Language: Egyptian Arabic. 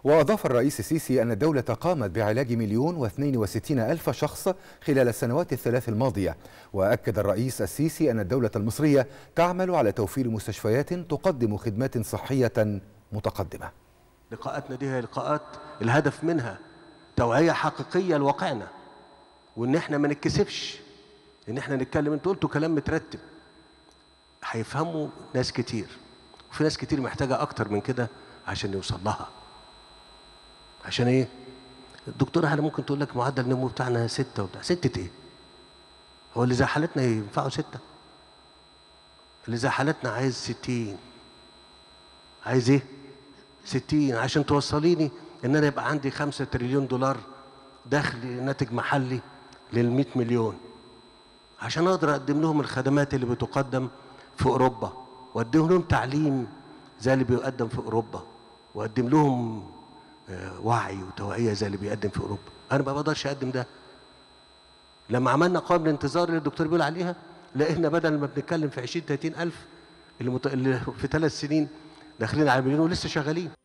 وأضاف الرئيس السيسي أن الدولة قامت بعلاج مليون واثنين وستين ألف شخص خلال السنوات الثلاث الماضية وأكد الرئيس السيسي أن الدولة المصرية تعمل على توفير مستشفيات تقدم خدمات صحية متقدمة لقاءاتنا دي هي لقاءات الهدف منها توعية حقيقية لواقعنا وإن إحنا ما نتكسفش إن إحنا نتكلم أنتوا قلتوا كلام مترتب هيفهموا ناس كتير وفي ناس كتير محتاجة أكتر من كده عشان يوصل لها عشان ايه الدكتوره هلا ممكن تقول لك معدل النمو بتاعنا ستة وبتاع ستة ايه هو اللي زي حالتنا ينفعوا ستة اللي زي حالتنا عايز ستين عايز ايه ستين عشان توصليني ان انا يبقى عندي خمسة تريليون دولار دخل ناتج محلي للمئة مليون عشان اقدر اقدم لهم الخدمات اللي بتقدم في اوروبا واقدم لهم تعليم زي اللي بيقدم في اوروبا واقدم لهم وعي وتوعيه زي اللي بيقدم في اوروبا انا ما بقدرش اقدم ده لما عملنا قائمه الانتظار اللي الدكتور بيقول عليها لقينا بدل ما بنتكلم في 20 30 الف اللي, مت... اللي في ثلاث سنين داخلين على مليون ولسه شغالين